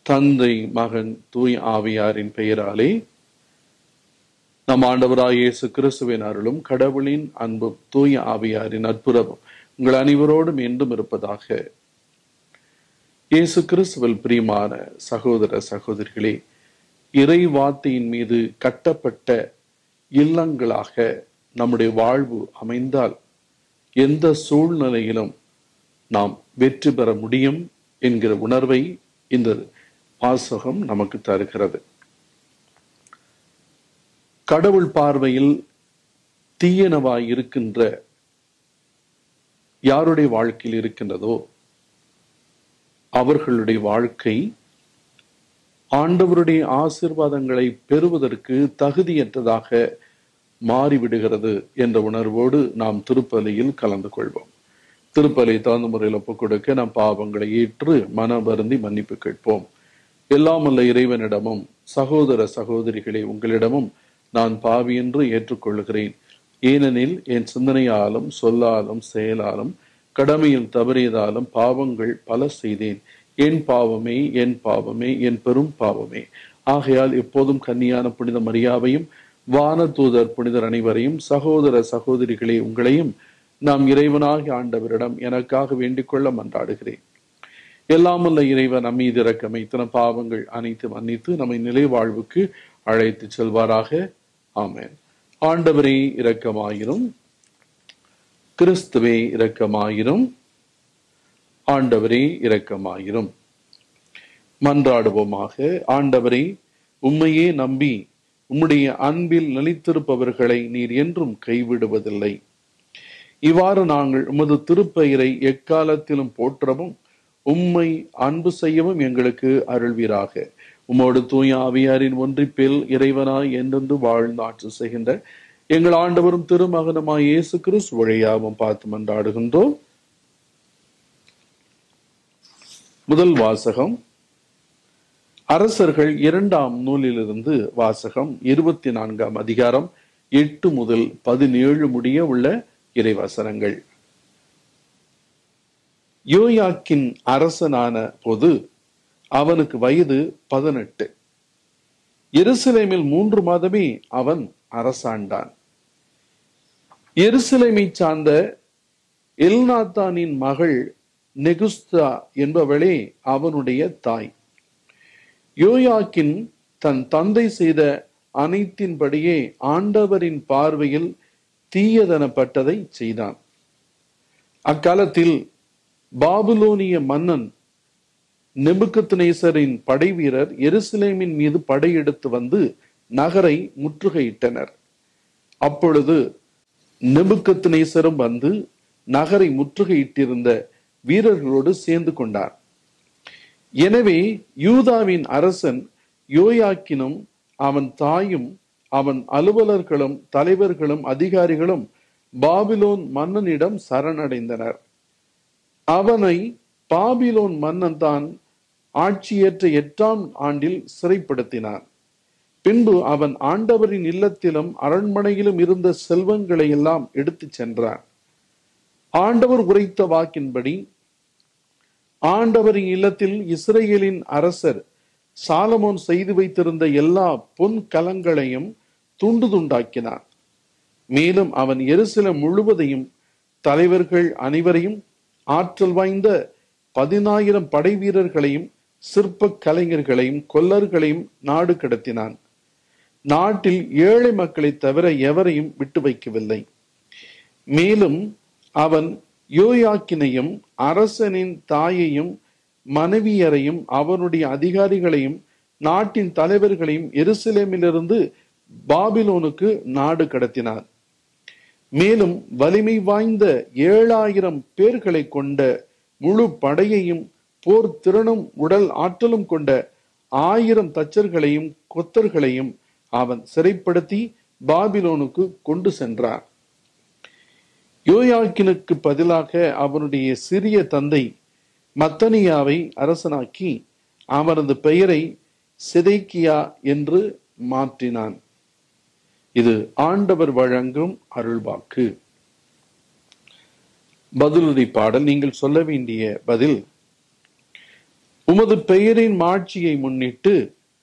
தந்தை மகன் தூய் ஆவியாரின் பெயராலே நம் ஆண்டவராய் இயேசு கிறிஸ்துவின் அருளும் கடவுளின் அன்பும் தூய ஆவியாரின் அற்புதமும் உங்கள் அனைவரோடும் என்றும் இருப்பதாக இயேசு கிறிஸ்துவில் பிரியமான சகோதர சகோதரிகளே இறை வார்த்தையின் மீது கட்டப்பட்ட இல்லங்களாக நம்முடைய வாழ்வு அமைந்தால் எந்த சூழ்நிலையிலும் நாம் வெற்றி பெற முடியும் என்கிற உணர்வை இந்த வாசகம் நமக்கு தருகிறது கடவுள் பார்வையில் தீயனவாய் இருக்கின்ற யாருடைய வாழ்க்கையில் இருக்கின்றதோ அவர்களுடைய வாழ்க்கை ஆண்டவருடைய ஆசிர்வாதங்களை பெறுவதற்கு தகுதியற்றதாக மாறிவிடுகிறது என்ற உணர்வோடு நாம் திருப்பலியில் கலந்து கொள்வோம் திருப்பலை தகுந்த முறையில் ஒப்புக் கொடுக்க நம் பாவங்களை ஏற்று மன வருந்தி மன்னிப்பு கேட்போம் எல்லாம் அல்ல இறைவனிடமும் சகோதர சகோதரிகளே உங்களிடமும் நான் பாவி என்று ஏற்றுக்கொள்கிறேன் ஏனெனில் என் சிந்தனையாலும் சொல்லாலும் செயலாலும் கடமையில் தவறியதாலும் பாவங்கள் பல செய்தேன் என் பாவமே என் பாவமே என் பெரும் பாவமே ஆகையால் எப்போதும் கன்னியான புனித மரியாவையும் வான தூதர் புனிதர் அனைவரையும் சகோதர சகோதரிகளே உங்களையும் நாம் இறைவனாகி ஆண்டவரிடம் எனக்காக வேண்டிக் கொள்ள மன்றாடுகிறேன் எல்லாமல்ல இறைவன் நம் மீது இறக்கம் இத்தனை பாவங்கள் அனைத்து மன்னித்து நம்மை நிலை வாழ்வுக்கு அழைத்து செல்வாராக ஆமேன் ஆண்டவரே இரக்கமாயிரும் கிறிஸ்துவே இரக்கமாயிரும் ஆண்டவரே இரக்கமாயிரும் மன்றாடுவோமாக ஆண்டவரே உம்மையே நம்பி உம்முடைய அன்பில் நிலைத்திருப்பவர்களை நீர் என்றும் கைவிடுவதில்லை இவ்வாறு நாங்கள் உமது திருப்பெயரை எக்காலத்திலும் போற்றவும் உம்மை அன்பு செய்யவும் எங்களுக்கு அருள்வீராக உம்மோடு தூய ஆவியாரின் ஒன்றிப்பில் இறைவனாய் என்றென்று வாழ்ந்து ஆட்சி செய்கின்ற எங்கள் ஆண்டவரும் திருமகனுமாய் இயேசு கிறிஸ்து வழியாகவும் பார்த்து மன்றாடுகின்றோம் முதல் வாசகம் அரசர்கள் இரண்டாம் நூலிலிருந்து வாசகம் இருபத்தி நான்காம் அதிகாரம் எட்டு முதல் பதினேழு முடிய உள்ள இறைவசனங்கள் யோயாக்கின் அரசனான போது அவனுக்கு வயது பதினெட்டு எருசலேமில் மூன்று மாதமே அவன் அரசாண்டான் எருசலேமை சார்ந்த எல்நாத்தானின் மகள் நெகுஸ்தா என்பவளே அவனுடைய தாய் யோயாக்கின் தன் தந்தை செய்த அனைத்தின்படியே ஆண்டவரின் பார்வையில் தீயதனப்பட்டதை செய்தான் அக்காலத்தில் பாபுலோனிய மன்னன் நெபுக்கத்நேசரின் படை வீரர் எருசலேமின் மீது படையெடுத்து வந்து நகரை முற்றுகையிட்டனர் அப்பொழுது நெபுக்கத்நேசரும் வந்து நகரை முற்றுகையிட்டிருந்த வீரர்களோடு சேர்ந்து கொண்டார் எனவே யூதாவின் அரசன் யோயாக்கினும் அவன் தாயும் அவன் அலுவலர்களும் தலைவர்களும் அதிகாரிகளும் பாபிலோன் மன்னனிடம் சரணடைந்தனர் அவனை பாபிலோன் மன்னன் தான் ஆட்சியேற்ற எட்டாம் ஆண்டில் சிறைப்படுத்தினான் பின்பு அவன் ஆண்டவரின் இல்லத்திலும் அரண்மனையிலும் இருந்த செல்வங்களை எல்லாம் எடுத்துச் சென்றான் ஆண்டவர் உரைத்த வாக்கின்படி ஆண்டவரின் இல்லத்தில் இஸ்ரேலின் அரசர் சாலமோன் செய்து வைத்திருந்த எல்லா பொன் கலங்களையும் துண்டு துண்டாக்கினான் மேலும் அவன் எருசலம் முழுவதையும் தலைவர்கள் அனைவரையும் ஆற்றல் வாய்ந்த பதினாயிரம் படை வீரர்களையும் சிற்ப கலைஞர்களையும் கொல்லர்களையும் நாடு கடத்தினான் நாட்டில் ஏழை மக்களை தவிர எவரையும் விட்டு வைக்கவில்லை மேலும் அவன் யோயாக்கினையும் அரசனின் தாயையும் மனைவியரையும் அவனுடைய அதிகாரிகளையும் நாட்டின் தலைவர்களையும் எருசலேமிலிருந்து பாபிலோனுக்கு நாடு கடத்தினார் மேலும் வலிமை வாய்ந்த ஏழாயிரம் பேர்களை கொண்ட முழு படையையும் போர் திறனும் உடல் ஆற்றலும் கொண்ட ஆயிரம் தச்சர்களையும் கொத்தர்களையும் அவன் சிறைப்படுத்தி பாபிலோனுக்கு கொண்டு சென்றார் யோயாக்கினுக்கு பதிலாக அவனுடைய சிறிய தந்தை மத்தனியாவை அரசனாக்கி அவனது பெயரை சிதைக்கியா என்று மாற்றினான் இது ஆண்டவர் வழங்கும் அருள்வாக்கு பதிலுரை பாடல் நீங்கள் சொல்ல வேண்டிய பதில் உமது பெயரின் மாட்சியை முன்னிட்டு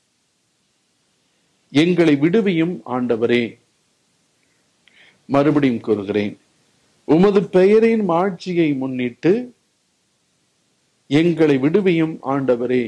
எங்களை விடுவியும் ஆண்டவரே மறுபடியும் கூறுகிறேன் உமது பெயரின் மாட்சியை முன்னிட்டு எங்களை விடுவியும் ஆண்டவரே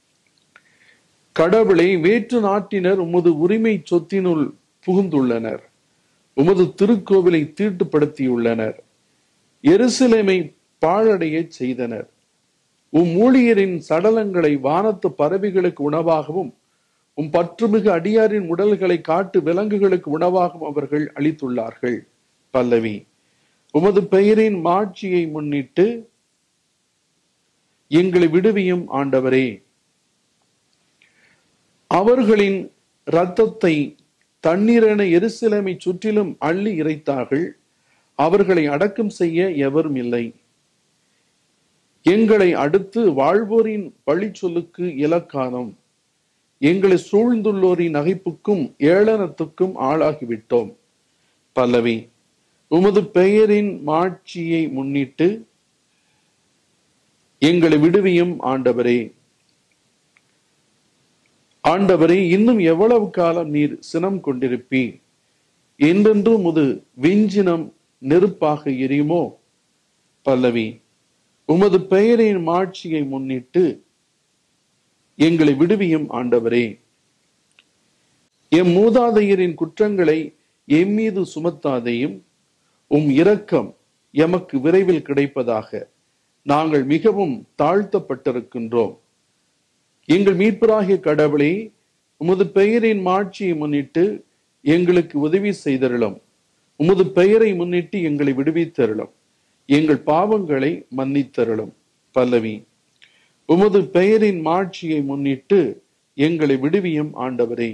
கடவுளை வேற்று நாட்டினர் உமது உரிமை சொத்தினுள் புகுந்துள்ளனர் உமது திருக்கோவிலை தீட்டுப்படுத்தியுள்ளனர் எருசலேமை பாழடைய செய்தனர் உம் ஊழியரின் சடலங்களை வானத்து பறவைகளுக்கு உணவாகவும் உம் பற்றுமிகு அடியாரின் உடல்களை காட்டு விலங்குகளுக்கு உணவாகவும் அவர்கள் அளித்துள்ளார்கள் பல்லவி உமது பெயரின் மாட்சியை முன்னிட்டு எங்களை விடுவியும் ஆண்டவரே அவர்களின் இரத்தத்தை தண்ணீரென எருசலேமை சுற்றிலும் அள்ளி இறைத்தார்கள் அவர்களை அடக்கம் செய்ய எவரும் இல்லை எங்களை அடுத்து வாழ்வோரின் பழி சொல்லுக்கு இலக்கானம் எங்களை சூழ்ந்துள்ளோரின் நகைப்புக்கும் ஏளனத்துக்கும் ஆளாகிவிட்டோம் பல்லவி உமது பெயரின் மாட்சியை முன்னிட்டு எங்களை விடுவியும் ஆண்டவரே ஆண்டவரே இன்னும் எவ்வளவு காலம் நீர் சினம் கொண்டிருப்பீர் என்றென்றும் முது விஞ்சினம் நெருப்பாக எரியுமோ பல்லவி உமது பெயரின் மாட்சியை முன்னிட்டு எங்களை விடுவியும் ஆண்டவரே எம் மூதாதையரின் குற்றங்களை எம் மீது சுமத்தாதையும் உம் இரக்கம் எமக்கு விரைவில் கிடைப்பதாக நாங்கள் மிகவும் தாழ்த்தப்பட்டிருக்கின்றோம் எங்கள் மீட்பராகிய கடவுளே உமது பெயரின் மாட்சியை முன்னிட்டு எங்களுக்கு உதவி செய்தருளும் உமது பெயரை முன்னிட்டு எங்களை விடுவித்தருளும் எங்கள் பாவங்களை மன்னித்தருளும் பல்லவி உமது பெயரின் மாட்சியை முன்னிட்டு எங்களை விடுவியும் ஆண்டவரே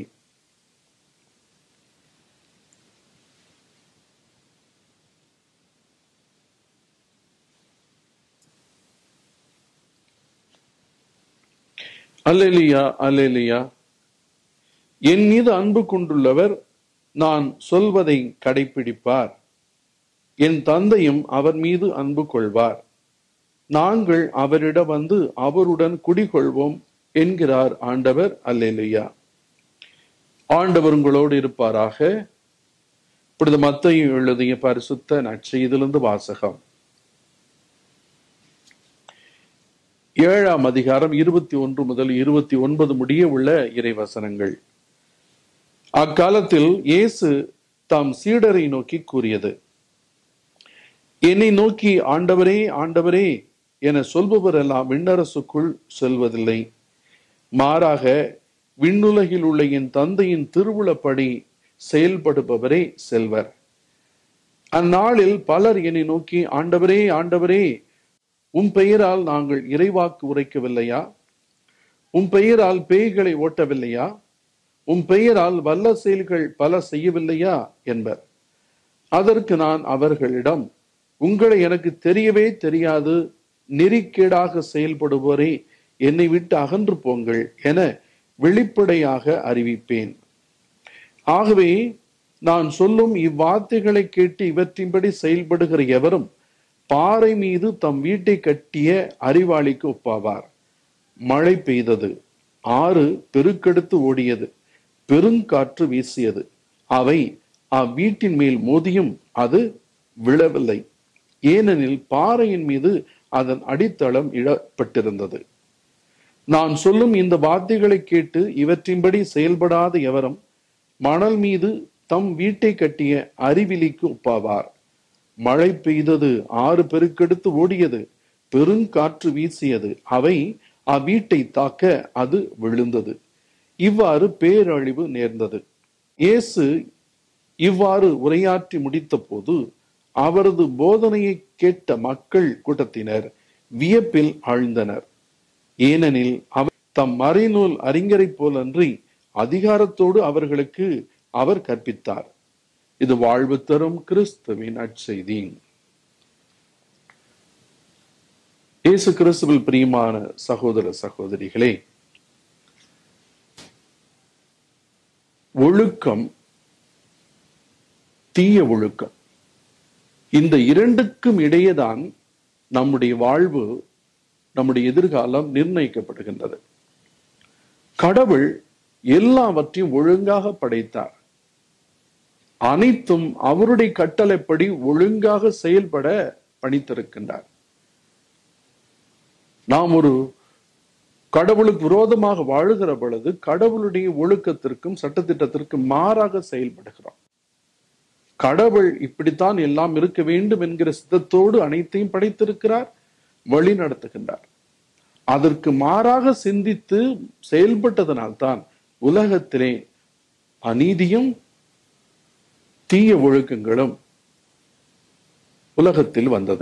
அல்லேலியா அல்லேலியா என் மீது அன்பு கொண்டுள்ளவர் நான் சொல்வதை கடைபிடிப்பார் என் தந்தையும் அவர் மீது அன்பு கொள்வார் நாங்கள் அவரிடம் வந்து அவருடன் குடிகொள்வோம் என்கிறார் ஆண்டவர் அல்லேலுயா ஆண்டவர் உங்களோடு இருப்பாராக இப்பொழுது மத்தையும் எழுதிய பரிசுத்த நற்செய்திலிருந்து வாசகம் ஏழாம் அதிகாரம் இருபத்தி ஒன்று முதல் இருபத்தி ஒன்பது முடிய உள்ள இறைவசனங்கள் அக்காலத்தில் இயேசு தாம் சீடரை நோக்கி கூறியது என்னை நோக்கி ஆண்டவரே ஆண்டவரே என சொல்பவரெல்லாம் விண்ணரசுக்குள் செல்வதில்லை மாறாக விண்ணுலகில் உள்ள என் தந்தையின் திருவுளப்படி செயல்படுபவரே செல்வர் அந்நாளில் பலர் என்னை நோக்கி ஆண்டவரே ஆண்டவரே உம் பெயரால் நாங்கள் இறைவாக்கு உரைக்கவில்லையா உம் பெயரால் பேய்களை ஓட்டவில்லையா உம் பெயரால் வல்ல செயல்கள் பல செய்யவில்லையா என்பர் அதற்கு நான் அவர்களிடம் உங்களை எனக்கு தெரியவே தெரியாது நெறிக்கேடாக செயல்படுவோரே என்னை விட்டு அகன்று போங்கள் என வெளிப்படையாக அறிவிப்பேன் ஆகவே நான் சொல்லும் இவ்வார்த்தைகளை கேட்டு இவற்றின்படி செயல்படுகிற எவரும் பாறை மீது தம் வீட்டை கட்டிய அறிவாளிக்கு ஒப்பாவார் மழை பெய்தது ஆறு பெருக்கெடுத்து ஓடியது பெருங்காற்று வீசியது அவை அவ்வீட்டின் மேல் மோதியும் அது விழவில்லை ஏனெனில் பாறையின் மீது அதன் அடித்தளம் இழப்பட்டிருந்தது நான் சொல்லும் இந்த வார்த்தைகளை கேட்டு இவற்றின்படி செயல்படாத எவரும் மணல் மீது தம் வீட்டை கட்டிய அறிவிலிக்கு ஒப்பாவார் மழை பெய்தது ஆறு பெருக்கெடுத்து ஓடியது பெருங்காற்று வீசியது அவை அவ்வீட்டை தாக்க அது விழுந்தது இவ்வாறு பேரழிவு நேர்ந்தது இயேசு இவ்வாறு உரையாற்றி முடித்த போது அவரது போதனையை கேட்ட மக்கள் கூட்டத்தினர் வியப்பில் ஆழ்ந்தனர் ஏனெனில் அவர் தம் மறைநூல் அறிஞரை போலன்றி அதிகாரத்தோடு அவர்களுக்கு அவர் கற்பித்தார் இது வாழ்வு தரும் கிறிஸ்துவின் அச்செய்தி இயேசு கிறிஸ்துவில் பிரியமான சகோதர சகோதரிகளே ஒழுக்கம் தீய ஒழுக்கம் இந்த இரண்டுக்கும் இடையேதான் நம்முடைய வாழ்வு நம்முடைய எதிர்காலம் நிர்ணயிக்கப்படுகின்றது கடவுள் எல்லாவற்றையும் ஒழுங்காக படைத்தார் அனைத்தும் அவருடைய கட்டளைப்படி ஒழுங்காக செயல்பட பணித்திருக்கின்றார் நாம் ஒரு கடவுளுக்கு விரோதமாக வாழுகிற பொழுது கடவுளுடைய ஒழுக்கத்திற்கும் சட்டத்திட்டத்திற்கும் மாறாக செயல்படுகிறோம் கடவுள் இப்படித்தான் எல்லாம் இருக்க வேண்டும் என்கிற சித்தத்தோடு அனைத்தையும் படைத்திருக்கிறார் வழி நடத்துகின்றார் அதற்கு மாறாக சிந்தித்து செயல்பட்டதனால்தான் உலகத்திலே அநீதியும் தீய ஒழுக்கங்களும் உலகத்தில் வந்தது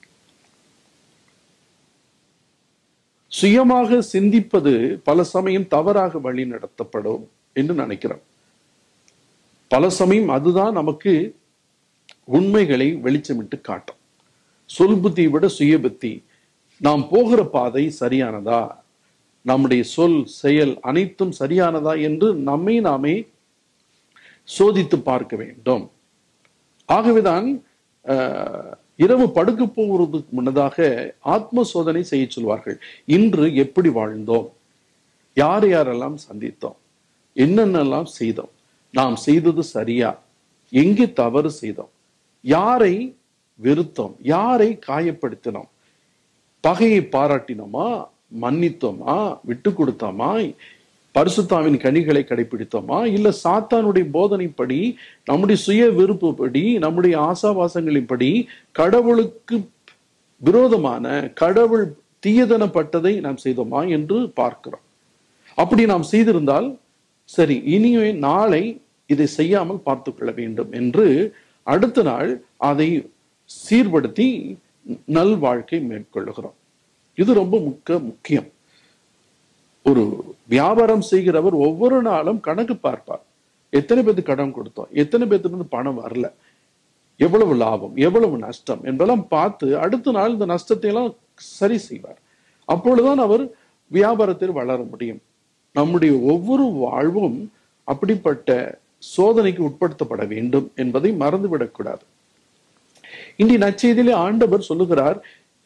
சுயமாக சிந்திப்பது பல சமயம் தவறாக வழி நடத்தப்படும் என்று நினைக்கிறோம் பல சமயம் அதுதான் நமக்கு உண்மைகளை வெளிச்சமிட்டு காட்டும் சொல் புத்தியை விட சுய புத்தி நாம் போகிற பாதை சரியானதா நம்முடைய சொல் செயல் அனைத்தும் சரியானதா என்று நம்மை நாமே சோதித்து பார்க்க வேண்டும் ஆகவேதான் அஹ், இரவு படுக்க போவதற்கு முன்னதாக ஆத்ம சோதனை செய்ய சொல்வார்கள் இன்று எப்படி வாழ்ந்தோம் யார் யாரெல்லாம் சந்தித்தோம் என்னென்னலாம் செய்தோம் நாம் செய்தது சரியா எங்கே தவறு செய்தோம் யாரை வெறுத்தோம் யாரை காயப்படுத்தினோம் பகையை பாராட்டினோமா மன்னித்தோமா விட்டு கொடுத்தோமா பரிசுத்தாவின் கனிகளை கடைபிடித்தோமா இல்ல சாத்தானுடைய போதனைப்படி நம்முடைய சுய விருப்பப்படி நம்முடைய ஆசாவாசங்களின்படி கடவுளுக்கு விரோதமான கடவுள் தீயதனப்பட்டதை நாம் செய்தோமா என்று பார்க்கிறோம் அப்படி நாம் செய்திருந்தால் சரி இனியே நாளை இதை செய்யாமல் பார்த்து கொள்ள வேண்டும் என்று அடுத்த நாள் அதை சீர்படுத்தி நல் வாழ்க்கை மேற்கொள்ளுகிறோம் இது ரொம்ப முக்க முக்கியம் ஒரு வியாபாரம் செய்கிறவர் ஒவ்வொரு நாளும் கணக்கு பார்ப்பார் எத்தனை பேருக்கு கடன் கொடுத்தோம் எத்தனை பேர்த்துக்கு இருந்து பணம் வரல எவ்வளவு லாபம் எவ்வளவு நஷ்டம் என்பதெல்லாம் பார்த்து அடுத்த நாள் இந்த நஷ்டத்தை எல்லாம் சரி செய்வார் அப்பொழுதுதான் அவர் வியாபாரத்தில் வளர முடியும் நம்முடைய ஒவ்வொரு வாழ்வும் அப்படிப்பட்ட சோதனைக்கு உட்படுத்தப்பட வேண்டும் என்பதை மறந்துவிடக்கூடாது இன்றைய நற்செய்தியிலே ஆண்டவர் சொல்லுகிறார்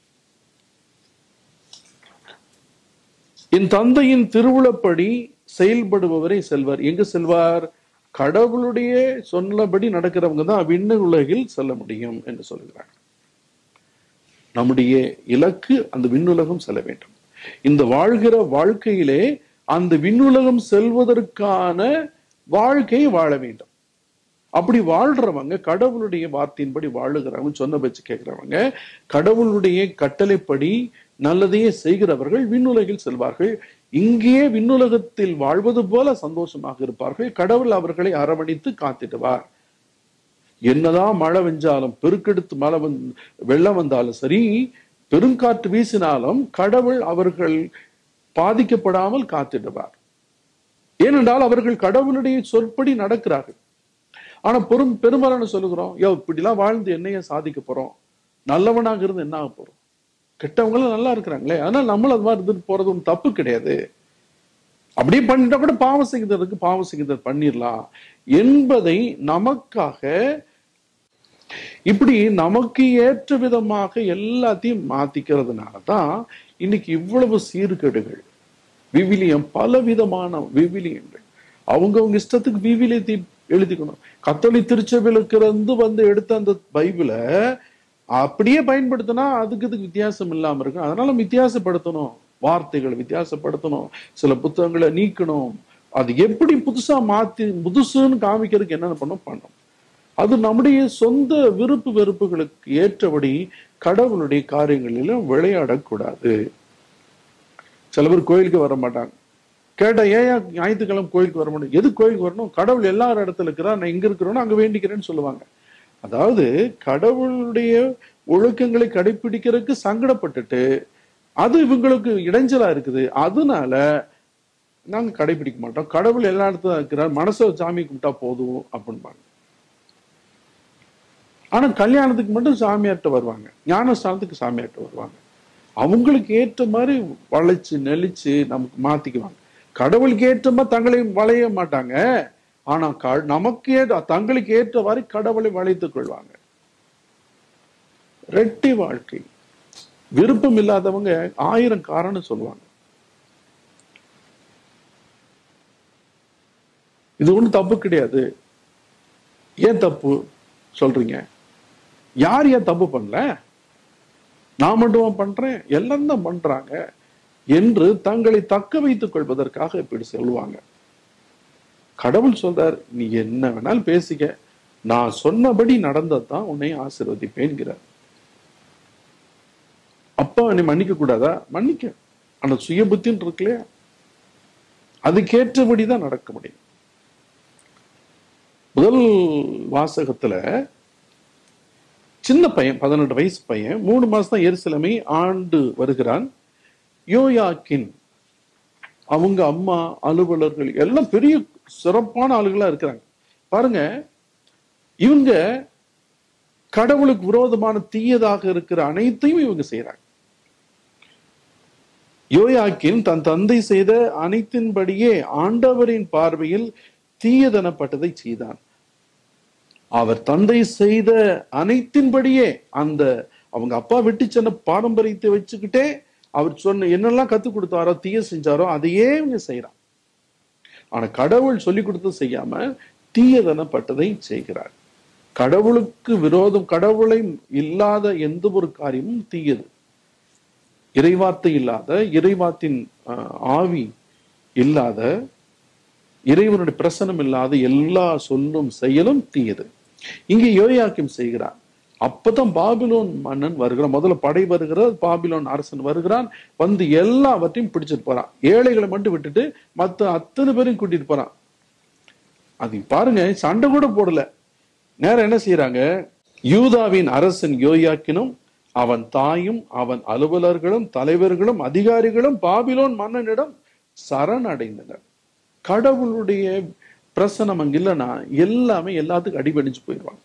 என் தந்தையின் திருவுளப்படி செயல்படுபவரை செல்வார் எங்க செல்வார் கடவுளுடைய சொன்னபடி நடக்கிறவங்க தான் விண்ண உலகில் செல்ல முடியும் என்று சொல்கிறார் நம்முடைய இலக்கு அந்த விண்ணுலகம் செல்ல வேண்டும் இந்த வாழ்கிற வாழ்க்கையிலே அந்த விண்ணுலகம் செல்வதற்கான வாழ்க்கை வாழ வேண்டும் அப்படி வாழ்றவங்க கடவுளுடைய வார்த்தையின்படி வாழுகிறவங்க சொன்ன பேச்சு கேட்கிறவங்க கடவுளுடைய கட்டளைப்படி நல்லதையே செய்கிறவர்கள் விண்ணுலகில் செல்வார்கள் இங்கேயே விண்ணுலகத்தில் வாழ்வது போல சந்தோஷமாக இருப்பார்கள் கடவுள் அவர்களை அரவணைத்து காத்திடுவார் என்னதான் மழை வெஞ்சாலும் பெருக்கெடுத்து மழை வந்து வெள்ளம் வந்தாலும் சரி பெருங்காற்று வீசினாலும் கடவுள் அவர்கள் பாதிக்கப்படாமல் காத்திடுவார் ஏனென்றால் அவர்கள் கடவுளுடைய சொற்படி நடக்கிறார்கள் ஆனா பெரும் பெரும்பாலான சொல்லுகிறோம் யோ இப்படிலாம் வாழ்ந்து என்னைய சாதிக்க போறோம் நல்லவனாக இருந்து என்ன ஆக போறோம் கெட்டவங்களும் நல்லா இருக்கிறாங்களே அதனால நம்மளும் அது மாதிரி இருந்துட்டு போறது ஒன்றும் தப்பு கிடையாது அப்படியே பண்ணிட்டா கூட பாவம் செய்கிறதுக்கு பாவம் செய்கிறது பண்ணிடலாம் என்பதை நமக்காக இப்படி நமக்கு ஏற்ற விதமாக எல்லாத்தையும் மாத்திக்கிறதுனால தான் இன்னைக்கு இவ்வளவு சீர்கேடுகள் விவிலியம் பல விதமான விவிலியங்கள் அவங்கவுங்க இஷ்டத்துக்கு விவிலியத்தை எழுதிக்கணும் கத்தோலி திருச்சபையிலிருந்து வந்து எடுத்த அந்த பைபிளை அப்படியே பயன்படுத்தினா அதுக்கு இதுக்கு வித்தியாசம் இல்லாம இருக்கும் அதனால வித்தியாசப்படுத்தணும் வார்த்தைகளை வித்தியாசப்படுத்தணும் சில புத்தகங்களை நீக்கணும் அது எப்படி புதுசா மாத்தி புதுசுன்னு காமிக்கிறதுக்கு என்னென்ன பண்ணணும் பண்ணணும் அது நம்முடைய சொந்த விருப்பு வெறுப்புகளுக்கு ஏற்றபடி கடவுளுடைய காரியங்களிலும் விளையாடக்கூடாது சில பேர் கோயிலுக்கு வர மாட்டாங்க கேட்டா ஏன் ஞாயிற்றுக்கிழமை கோயிலுக்கு வர மாட்டேன் எது கோயிலுக்கு வரணும் கடவுள் எல்லா இடத்துல இருக்கிறா நான் எங்க இருக்கிறோனோ அங்க வேண்டிக்கிறேன்னு சொல்லுவாங்க அதாவது கடவுளுடைய ஒழுக்கங்களை கடைபிடிக்கிறதுக்கு சங்கடப்பட்டுட்டு அது இவங்களுக்கு இடைஞ்சலா இருக்குது அதனால நாங்க கடைபிடிக்க மாட்டோம் கடவுள் எல்லா இடத்துல இருக்கிறார் மனசை சாமி கும்பிட்டா போதும் அப்படின்பாங்க ஆனா கல்யாணத்துக்கு மட்டும் சாமியார்ட்ட வருவாங்க ஞானஸ்தானத்துக்கு சாமியார்ட்ட வருவாங்க அவங்களுக்கு ஏற்ற மாதிரி வளைச்சு நெளிச்சு நமக்கு மாத்திக்குவாங்க கடவுளுக்கு ஏற்ற மாதிரி தங்களை வளைய மாட்டாங்க ஆனா க- நமக்கு ஏற்ற தங்களுக்கு ஏற்றவாறு கடவுளை வளைத்துக் கொள்வாங்க ரெட்டி வாழ்க்கை விருப்பம் இல்லாதவங்க ஆயிரம் காரணம் சொல்லுவாங்க இது ஒண்ணும் தப்பு கிடையாது ஏன் தப்பு சொல்றீங்க யார் ஏன் தப்பு பண்ணல நான் மட்டும் பண்றேன் எல்லாம் தான் பண்றாங்க என்று தங்களை தக்க வைத்துக் கொள்வதற்காக இப்படி சொல்லுவாங்க கடவுள் சொல்றார் நீ என்ன வேணாலும் பேசிக்க நான் சொன்னபடி நடந்ததுதான் உன்னை ஆசீர்வதிப்பேன்கிறார் அப்பா நீ மன்னிக்க கூடாதா மன்னிக்க ஆனா சுய புத்தின்னு இருக்கு இல்லையா அதுக்கேற்றபடிதான் நடக்க முடியும் முதல் வாசகத்துல சின்ன பையன் பதினெட்டு வயசு பையன் மூணு மாசம் தான் எருசலமை ஆண்டு வருகிறான் யோயாக்கின் அவங்க அம்மா அலுவலர்கள் எல்லாம் பெரிய சிறப்பான ஆளுகளா இருக்கிறாங்க பாருங்க இவங்க கடவுளுக்கு விரோதமான தீயதாக இருக்கிற அனைத்தையும் இவங்க செய்யறாங்க யோயாக்கின் தன் தந்தை செய்த அனைத்தின்படியே ஆண்டவரின் பார்வையில் தீயதனப்பட்டதை செய்தான் அவர் தந்தை செய்த அனைத்தின்படியே அந்த அவங்க அப்பா விட்டு சென்ன பாரம்பரியத்தை வச்சுக்கிட்டே அவர் சொன்ன என்னெல்லாம் கத்து கொடுத்தாரோ தீய செஞ்சாரோ அதையே இவங்க செய்யறான் ஆனா கடவுள் சொல்லி கொடுத்து செய்யாம தீயதனப்பட்டதை செய்கிறார் கடவுளுக்கு விரோதம் கடவுளை இல்லாத எந்த ஒரு காரியமும் தீயது இறைவார்த்தை இல்லாத இறைவாத்தின் ஆஹ், ஆவி இல்லாத இறைவனுடைய பிரசனம் இல்லாத எல்லா சொல்லும் செயலும் தீயது இங்கே யோயாக்கிம் செய்கிறார் அப்பதான் பாபிலோன் மன்னன் வருகிறான் முதல்ல படை வருகிறார் பாபிலோன் அரசன் வருகிறான் வந்து எல்லாவற்றையும் பிடிச்சிட்டு போறான் ஏழைகளை மட்டும் விட்டுட்டு மத்த அத்தனை பேரையும் கூட்டிட்டு போறான் அது பாருங்க சண்டை கூட போடல நேரம் என்ன செய்யறாங்க யூதாவின் அரசன் யோயாக்கினும் அவன் தாயும் அவன் அலுவலர்களும் தலைவர்களும் அதிகாரிகளும் பாபிலோன் மன்னனிடம் சரணடைந்தனர் கடவுளுடைய பிரசனம் அங்க இல்லைன்னா எல்லாமே எல்லாத்துக்கும் அடிபணிஞ்சு போயிடுவாங்க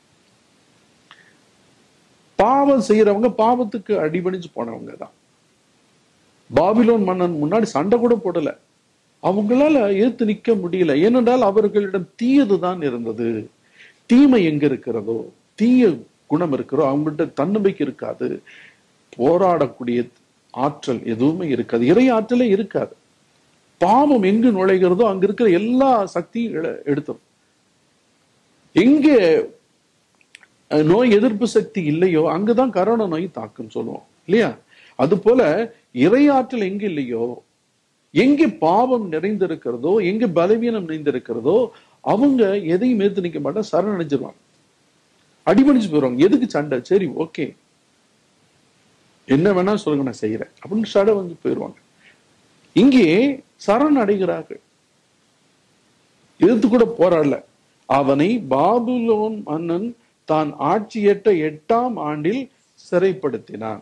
பாவம் செய்யறவங்க பாவத்துக்கு அடிபணிஞ்சு போனவங்க தான் பாபிலோன் மன்னன் முன்னாடி சண்டை கூட போடல அவங்களால ஏத்து நிக்க முடியல ஏனென்றால் அவர்களிடம் தீயதுதான் இருந்தது தீமை எங்க இருக்கிறதோ தீய குணம் இருக்கிறோ அவங்கள்ட்ட தன்னம்பிக்கை இருக்காது போராடக்கூடிய ஆற்றல் எதுவுமே இருக்காது இறை ஆற்றலே இருக்காது பாவம் எங்கு நுழைகிறதோ அங்க இருக்கிற எல்லா சக்தியும் எ- எடுத்துரும் எங்கே அஹ், நோய் எதிர்ப்பு சக்தி இல்லையோ அங்குதான் கரோனா நோய் தாக்கும் சொல்லுவோம் இல்லையா அது போல இறையாற்றல் எங்க இல்லையோ எங்கே பாவம் நிறைந்திருக்கிறதோ எங்க பலவீனம் நிறைந்திருக்கிறதோ அவங்க எதையும் ஏத்து நிக்க மாட்டா சரணடைஞ்சிருவாங்க அடிபடிச்சு போயிடுவாங்க எதுக்கு சண்டை சரி ஓகே என்ன வேணா சொல்லுங்க நான் செய்யறேன் அப்படின்னு சடை வந்து போயிடுவாங்க இங்கே சரண் அடைகிறார்கள் எதிர்த்து கூட போராடல அவனை பாபுலோன் மன்னன் தான் ஆட்சியேற்ற எட்டாம் ஆண்டில் சிறைப்படுத்தினான்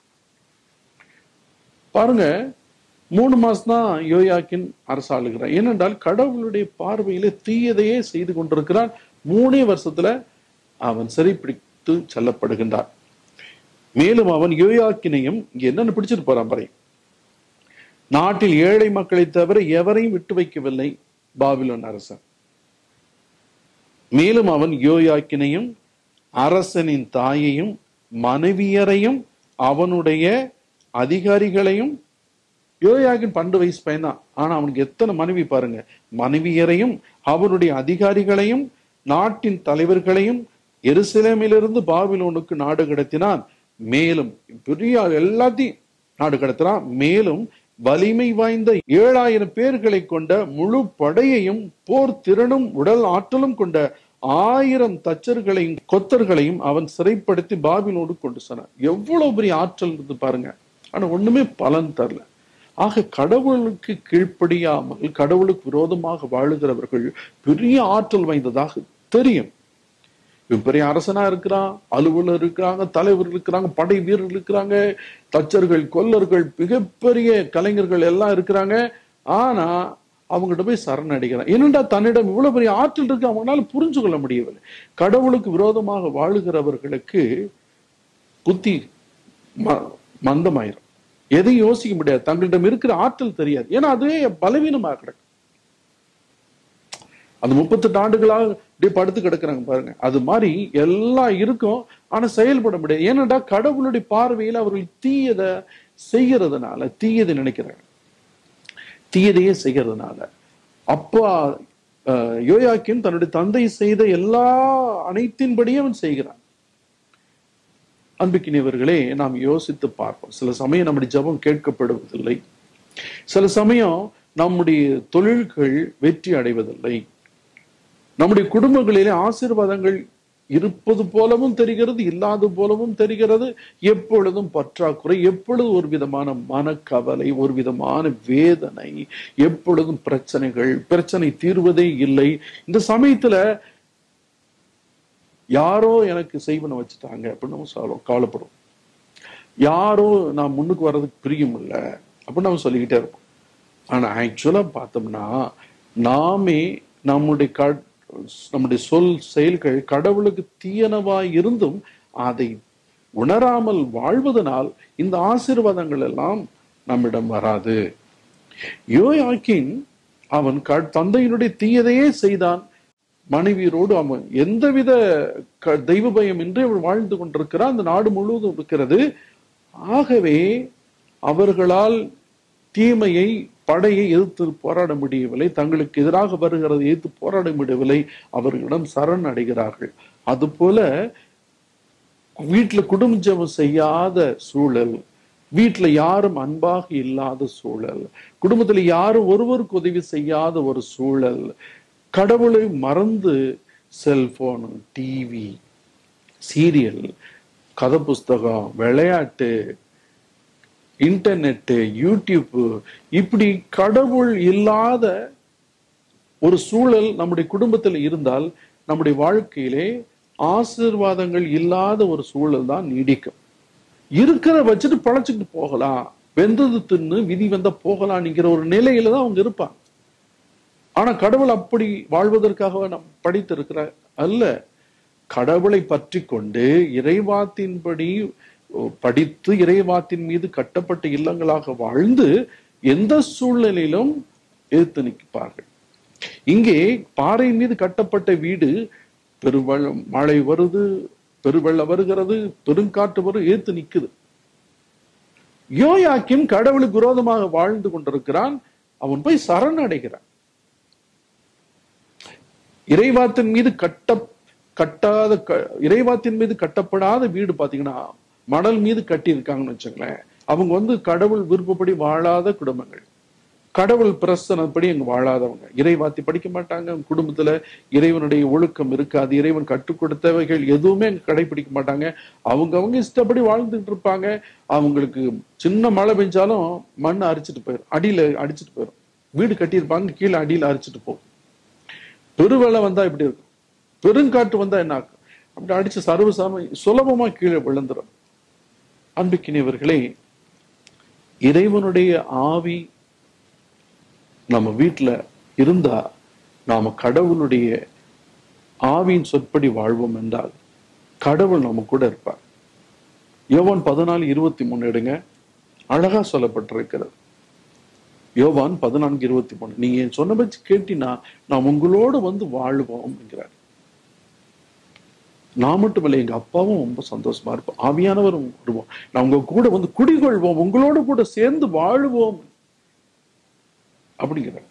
பாருங்க மூணு மாசம் தான் யோயாக்கின் அரசாளுகிறான் ஏனென்றால் கடவுளுடைய பார்வையில தீயதையே செய்து கொண்டிருக்கிறான் மூணே வருஷத்துல அவன் சிறைப்பிடித்து செல்லப்படுகின்றான் மேலும் அவன் யோயாக்கினையும் இங்க என்னன்னு பிடிச்சிட்டு போறான் பாரு நாட்டில் ஏழை மக்களை தவிர எவரையும் விட்டு வைக்கவில்லை பாபிலோன் அரசன் மேலும் அவன் யோயாக்கினையும் அரசனின் தாயையும் மனைவியரையும் அவனுடைய அதிகாரிகளையும் யோயாக்கின் பண்டு வயசு பையன்தான் ஆனா அவனுக்கு எத்தனை மனைவி பாருங்க மனைவியரையும் அவனுடைய அதிகாரிகளையும் நாட்டின் தலைவர்களையும் எருசலேமிலிருந்து பாபிலோனுக்கு நாடு கடத்தினான் மேலும் பெரிய ஆள் எல்லாத்தையும் நாடு கடத்தினான் மேலும் வலிமை வாய்ந்த ஏழாயிரம் பேர்களை கொண்ட முழு படையையும் போர் திறனும் உடல் ஆற்றலும் கொண்ட ஆயிரம் தச்சர்களையும் கொத்தர்களையும் அவன் சிறைப்படுத்தி பாபிலோடு கொண்டு சென்னான் எவ்வளவு பெரிய ஆற்றல் இருந்து பாருங்க ஆனா ஒண்ணுமே பலன் தரல ஆக கடவுளுக்கு கீழ்ப்படியாமல் கடவுளுக்கு விரோதமாக வாழுகிறவர்கள் பெரிய ஆற்றல் வாய்ந்ததாக தெரியும் இவன் பெரிய அரசனா இருக்கிறான் அலுவலர் இருக்கிறாங்க தலைவர் இருக்கிறாங்க படை வீரர்கள் இருக்கிறாங்க தச்சர்கள் கொல்லர்கள் மிகப்பெரிய கலைஞர்கள் எல்லாம் இருக்கிறாங்க ஆனா அவங்ககிட்ட போய் சரணடைகிறான் என்னடா தன்னிடம் இவ்வளவு பெரிய ஆற்றல் இருக்கு அவங்களால புரிஞ்சு கொள்ள முடியவில்லை கடவுளுக்கு விரோதமாக வாழுகிறவர்களுக்கு புத்தி ம- மந்தமாயிரும் எதையும் யோசிக்க முடியாது தங்களிடம் இருக்கிற ஆற்றல் தெரியாது ஏன்னா அதுவே பலவீனமாக கிடக்கு அந்த முப்பத்தெட்டு ஆண்டுகளாக இப்படியே படுத்து கிடக்குறாங்க பாருங்க அது மாதிரி எல்லாம் இருக்கும் ஆனா செயல்பட முடியாது ஏன்னாடா கடவுளுடைய பார்வையில் அவர்கள் தீயதை செய்யறதுனால தீயதை நினைக்கிறாங்க தீயதையே செய்யறதுனால அப்பா அஹ், யோயாக்கின் தன்னுடைய தந்தை செய்த எல்லா அனைத்தின்படியும் அவன் செய்கிறான் அன்புக்கினியவர்களே நாம் யோசித்து பார்ப்போம் சில சமயம் நம்முடைய ஜெபம் கேட்கப்படுவதில்லை சில சமயம் நம்முடைய தொழில்கள் வெற்றி அடைவதில்லை நம்முடைய குடும்பங்களிலே ஆசீர்வாதங்கள் இருப்பது போலவும் தெரிகிறது இல்லாத போலவும் தெரிகிறது எப்பொழுதும் பற்றாக்குறை எப்பொழுது ஒரு விதமான மனக்கவலை ஒரு விதமான வேதனை எப்பொழுதும் பிரச்சனைகள் பிரச்சனை தீர்வதே இல்லை இந்த சமயத்துல யாரோ எனக்கு செய்வன வச்சுட்டாங்க அப்படின்னு நம்ம சொல்லுவோம் கவலைப்படுவோம் யாரோ நான் முன்னுக்கு வர்றதுக்கு பிரியம் இல்லை அப்படின்னு நம்ம சொல்லிக்கிட்டே இருப்போம் ஆனா ஆக்சுவலா பார்த்தோம்னா நாமே நம்முடைய க- நம்முடைய சொல் செயல்கள் கடவுளுக்கு தீயனவாய் இருந்தும் அதை உணராமல் வாழ்வதனால் இந்த ஆசீர்வாதங்கள் எல்லாம் நம்மிடம் வராது யோயாக்கின் அவன் க- தந்தையினுடைய தீயதையே செய்தான் மனைவியரோடு அவன் எந்தவித க- தெய்வ பயம் இன்றி அவள் வாழ்ந்து கொண்டிருக்கிறான் அந்த நாடு முழுவதும் இருக்கிறது ஆகவே அவர்களால் தீமையை படையை எதிர்த்து போராட முடியவில்லை தங்களுக்கு எதிராக வருகிறதை எதிர்த்து போராட முடியவில்லை அவர்களிடம் சரண் அடைகிறார்கள் அதுபோல வீட்டுல குடும்ப ஜெபம் செய்யாத சூழல் வீட்டுல யாரும் அன்பாக இல்லாத சூழல் குடும்பத்துல யாரும் ஒருவருக்கு உதவி செய்யாத ஒரு சூழல் கடவுளை மறந்து செல்போன் டிவி சீரியல் கதை புஸ்தகம் விளையாட்டு இன்டர்நெட்டு யூடியூப் இப்படி கடவுள் இல்லாத ஒரு சூழல் நம்முடைய குடும்பத்தில் இருந்தால் நம்முடைய வாழ்க்கையிலே ஆசீர்வாதங்கள் இல்லாத ஒரு சூழல் தான் நீடிக்கும் இருக்கிற வச்சுட்டு பழச்சிக்கிட்டு போகலாம் வெந்தது தின்னு விதி வந்த போகலாம்ங்கிற ஒரு நிலையில தான் அவங்க இருப்பாங்க ஆனா கடவுள் அப்படி வாழ்வதற்காக நாம் படித்திருக்கிற அல்ல கடவுளை பற்றி கொண்டு இறைவாத்தின்படி படித்து இறைவாத்தின் மீது கட்டப்பட்ட இல்லங்களாக வாழ்ந்து எந்த சூழ்நிலையிலும் எதிர்த்து நிற்பார்கள் இங்கே பாறை மீது கட்டப்பட்ட வீடு பெருவெள்ளம் மழை வருது பெருவெள்ளம் வருகிறது பெருங்காற்று வரும் ஏத்து நிக்குது யோயாக்கிம் கடவுளுக்கு விரோதமாக வாழ்ந்து கொண்டிருக்கிறான் அவன் போய் சரணடைகிறான் இறைவாத்தின் மீது கட்ட கட்டாத க- இறைவாத்தின் மீது கட்டப்படாத வீடு பாத்தீங்கன்னா மணல் மீது கட்டி இருக்காங்கன்னு வச்சுங்களேன் அவங்க வந்து கடவுள் விருப்பப்படி வாழாத குடும்பங்கள் கடவுள் பிரசனப்படி அங்க வாழாதவங்க இறைவாத்தி படிக்க மாட்டாங்க குடும்பத்துல இறைவனுடைய ஒழுக்கம் இருக்காது இறைவன் கற்றுக் கொடுத்தவைகள் எதுவுமே அங்க கடைபிடிக்க மாட்டாங்க அவங்க அவங்க இஷ்டப்படி வாழ்ந்துட்டு இருப்பாங்க அவங்களுக்கு சின்ன மழை பெஞ்சாலும் மண் அரிச்சிட்டு போயிடும் அடியில அடிச்சிட்டு போயிடும் வீடு கட்டியிருப்பாங்க கீழே அடியில அரிச்சிட்டு போகும் பெருவெள்ளம் வந்தா இப்படி இருக்கும் பெருங்காற்று வந்தா என்ன ஆகும் அப்படி அடிச்சு சர்வசாம சுலபமா கீழே விழுந்துடும் அன்புக்கினியவர்களே இறைவனுடைய ஆவி நம்ம வீட்டுல இருந்தா நாம கடவுளுடைய ஆவியின் சொற்படி வாழ்வோம் என்றால் கடவுள் நம்ம கூட இருப்பார் யோவான் பதினாலு இருபத்தி மூணு எடுங்க அழகா சொல்லப்பட்டிருக்கிறது யோவான் பதினான்கு இருபத்தி மூணு நீங்க என் சொன்ன பட்சி கேட்டினா நாம் உங்களோடு வந்து வாழுவோம் என்கிறார் நான் மட்டும் இல்லை எங்க அப்பாவும் ரொம்ப சந்தோஷமா இருப்போம் ஆவியானவரும் வருவோம் நான் உங்க கூட வந்து குடிகொள்வோம் உங்களோட கூட சேர்ந்து வாழுவோம் அப்படிங்கிறார்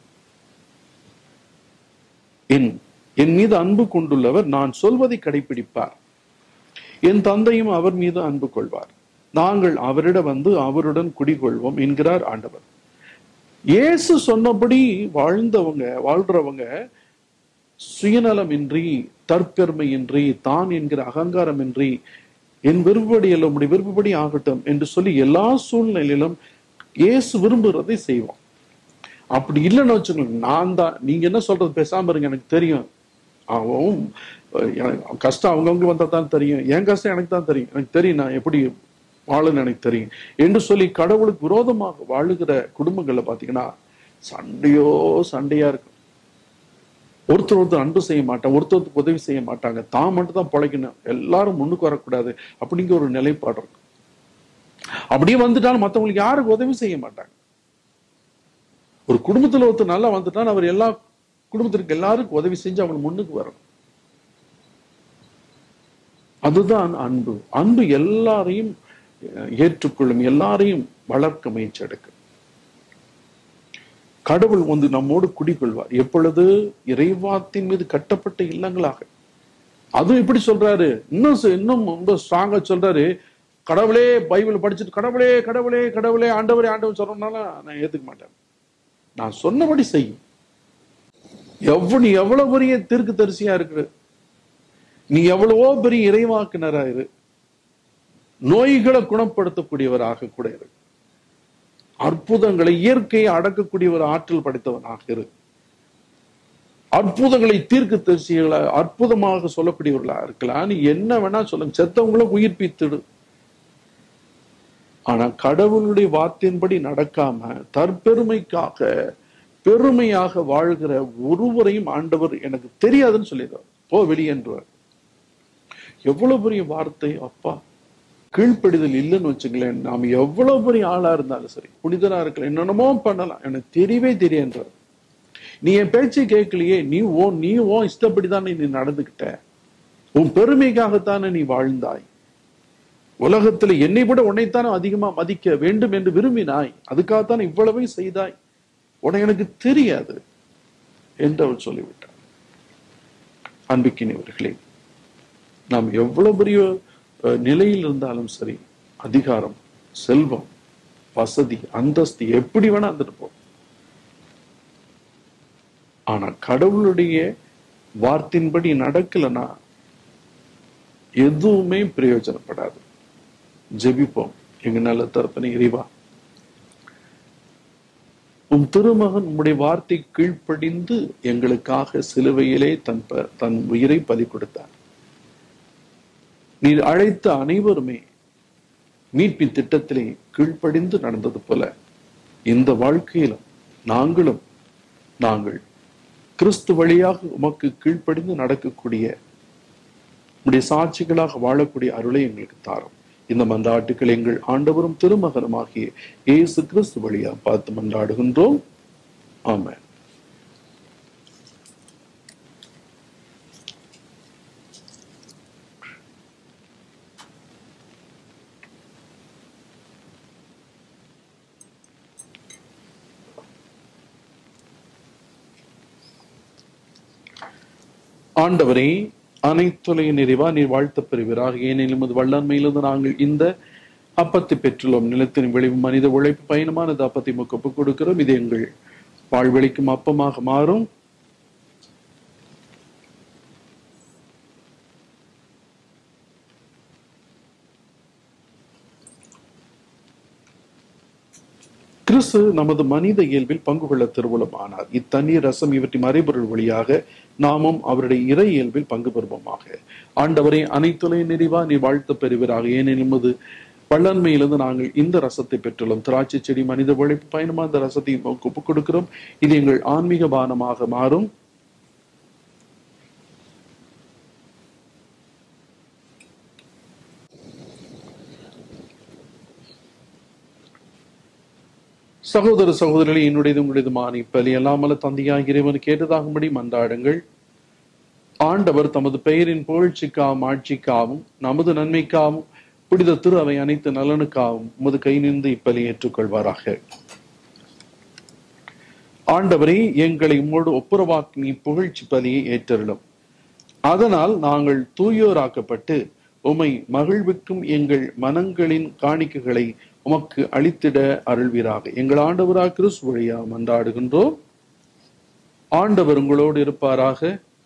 என் என் மீது அன்பு கொண்டுள்ளவர் நான் சொல்வதை கடைபிடிப்பார் என் தந்தையும் அவர் மீது அன்பு கொள்வார் நாங்கள் அவரிடம் வந்து அவருடன் குடிகொள்வோம் என்கிறார் ஆண்டவர் இயேசு சொன்னபடி வாழ்ந்தவங்க வாழ்றவங்க சுயநலமின்றி தற்பெருமையின்றி தான் என்கிற அகங்காரமின்றி என் விருப்பப்படி அல்ல உம்முடைய விருப்பப்படி ஆகட்டும் என்று சொல்லி எல்லா சூழ்நிலையிலும் இயேசு விரும்புகிறதை செய்வோம் அப்படி இல்லைன்னு வச்சுக்கோங்க நான் தான் நீங்க என்ன சொல்றது பேசாம இருங்க எனக்கு தெரியும் அவன் அஹ், எனக்கு கஷ்டம் அவங்கவுங்க வந்தா தான் தெரியும் என் கஷ்டம் எனக்கு தான் தெரியும் எனக்கு தெரியும் நான் எப்படி வாழன்னு எனக்கு தெரியும் என்று சொல்லி கடவுளுக்கு விரோதமாக வாழுகிற குடும்பங்கள்ல பாத்தீங்கன்னா சண்டையோ சண்டையா இருக்கும் ஒருத்தர் ஒருத்தர் அன்பு செய்ய மாட்டாங்க ஒருத்தர் ஒருத்தருக்கு உதவி செய்ய மாட்டாங்க தான் மட்டும் தான் பிழைக்கணும் எல்லாரும் முன்னுக்கு வரக்கூடாது அப்படிங்கிற ஒரு நிலைப்பாடு இருக்கும் அப்படியே வந்துட்டாலும் மத்தவங்களுக்கு யாருக்கு உதவி செய்ய மாட்டாங்க ஒரு குடும்பத்துல ஒருத்தர் நல்லா வந்துட்டான் அவர் எல்லா குடும்பத்திற்கு எல்லாருக்கும் உதவி செஞ்சு அவங்க முன்னுக்கு வரணும் அதுதான் அன்பு அன்பு எல்லாரையும் ஏற்றுக்கொள்ளும் எல்லாரையும் வளர்க்க முயற்சி எடுக்கும் கடவுள் வந்து நம்மோடு குடிகொள்வார் எப்பொழுது இறைவாத்தின் மீது கட்டப்பட்ட இல்லங்களாக அதுவும் எப்படி சொல்றாரு இன்னும் சொ- இன்னும் ரொம்ப ஸ்ட்ராங்கா சொல்றாரு கடவுளே பைபிள் படிச்சுட்டு கடவுளே கடவுளே கடவுளே ஆண்டவரே ஆண்டவர் சொல்றதுனால நான் ஏத்துக்க மாட்டேன் நான் சொன்னபடி செய்யும் எவ்வளவு நீ எவ்வளவு பெரிய தீர்க்கு தரிசியா இருக்கிற நீ எவ்வளவோ பெரிய இறைவாக்கினரா இரு நோய்களை குணப்படுத்தக்கூடியவராக கூட இரு அற்புதங்களை இயற்கையை அடக்கக்கூடிய ஒரு ஆற்றல் படைத்தவனாக இரு அற்புதங்களை தீர்க்க தரிசிகளை அற்புதமாக சொல்லக்கூடியவர்களா இருக்கலாம் நீ என்ன வேணா சொல்லுங்க செத்தவங்கள உயிர்ப்பித்துடு ஆனா கடவுளுடைய வார்த்தையின்படி நடக்காம தற்பெருமைக்காக பெருமையாக வாழ்கிற ஒருவரையும் ஆண்டவர் எனக்கு தெரியாதுன்னு சொல்லிடுவார் போ வெளியேன்றுவார் எவ்வளவு பெரிய வார்த்தை அப்பா கீழ்ப்படிதல் இல்லைன்னு வச்சுங்களேன் நாம் எவ்வளவு பெரிய ஆளா இருந்தாலும் சரி புனிதரா இருக்கலாம் என்னென்னமோ பண்ணலாம் எனக்கு தெரியவே தெரியுன்றார் நீ என் பேச்சை கேட்கலையே நீ ஓ நீ ஓ இஷ்டப்படிதானே நீ நடந்துகிட்ட உன் பெருமைக்காகத்தானே நீ வாழ்ந்தாய் உலகத்துல என்னை விட உன்னைத்தானே அதிகமா மதிக்க வேண்டும் என்று விரும்பினாய் அதுக்காகத்தான் இவ்வளவே செய்தாய் உன எனக்கு தெரியாது என்று அவர் சொல்லிவிட்டார் அன்பிக்கினவர்களே நாம் எவ்வளவு பெரிய அஹ், நிலையில் இருந்தாலும் சரி அதிகாரம் செல்வம் வசதி அந்தஸ்து எப்படி வேணா இருந்துட்டு ஆனா கடவுளுடைய வார்த்தையின்படி நடக்கலைன்னா எதுவுமே பிரயோஜனப்படாது ஜெபிப்போம் எங்க நல்ல தரப்பனை இறைவா உம் திருமகன் உம்முடைய வார்த்தை கீழ்ப்படிந்து எங்களுக்காக சிலுவையிலே தன் ப- தன் உயிரை பலி கொடுத்தார் நீர் அழைத்த அனைவருமே மீட்பின் திட்டத்திலே கீழ்ப்படிந்து நடந்தது போல இந்த வாழ்க்கையிலும் நாங்களும் நாங்கள் கிறிஸ்து வழியாக உமக்கு கீழ்ப்படிந்து நடக்கக்கூடிய உடைய சாட்சிகளாக வாழக்கூடிய அருளை எங்களுக்கு தாரும் இந்த மன்றாட்டுக்கள் எங்கள் ஆண்டவரும் திருமகனுமாகிய இயேசு கிறிஸ்து வழியா பார்த்து மன்றாடுகின்றோம் ஆமென் ஆண்டவரே அனைத்துலக நிறைவா நீர் வாழ்த்த பெறுவீராக ஏனெனில் உமது வல்லன்மையிலிருந்து நாங்கள் இந்த அப்பத்தை பெற்றுள்ளோம் நிலத்தின் விளைவு மனித உழைப்பு பயணமானது அப்பத்தை உமக்கு ஒப்புக் கொடுக்கிறோம் இது எங்கள் வாழ்வழிக்கும் அப்பமாக மாறும் கிறிஸ்து நமது மனித இயல்பில் பங்கு கொள்ள திருவுளம் ஆனார் இத்தண்ணீர் ரசம் இவற்றின் மறைபொருள் வழியாக நாமும் அவருடைய இறை இயல்பில் பங்கு பெறுவோமாக ஆண்டவரை அனைத்துலை நிறைவா நீ வாழ்த்த பெறுவீராக ஏனெனில் உமது வல்லன்மையிலிருந்து நாங்கள் இந்த ரசத்தை பெற்றுள்ளோம் திராட்சை செடி மனித உழைப்பு பயணமா இந்த ரசத்தை உமக்கு ஒப்புக் கொடுக்கிறோம் இது எங்கள் ஆன்மீக பானமாக மாறும் சகோதர சகோதரிகளே என்னுடையது உங்களுடையதுமான இப்பலி எல்லாமல்ல தந்தையாய் இறைவன் கேட்டதாகும்படி மன்றாடுங்கள் ஆண்டவர் தமது பெயரின் புகழ்ச்சிக்காவும் ஆட்சிக்காவும் நமது நன்மைக்காவும் புனித திரு அவை அனைத்து நலனுக்காகவும் உமது கை நின்று இப்பலி ஏற்றுக்கொள்வாராக ஆண்டவரே எங்களை உம்மோடு ஒப்புரவாக்கும் இப்புகழ்ச்சி பலியை ஏற்றருளும் அதனால் நாங்கள் தூயோராக்கப்பட்டு உமை மகிழ்விக்கும் எங்கள் மனங்களின் காணிக்கைகளை உமக்கு அளித்திட அருள்வீராக எங்கள் ஆண்டவரா கிறிஸ்து வழியா மன்றாடுகின்றோம் ஆண்டவர் உங்களோடு இருப்பாராக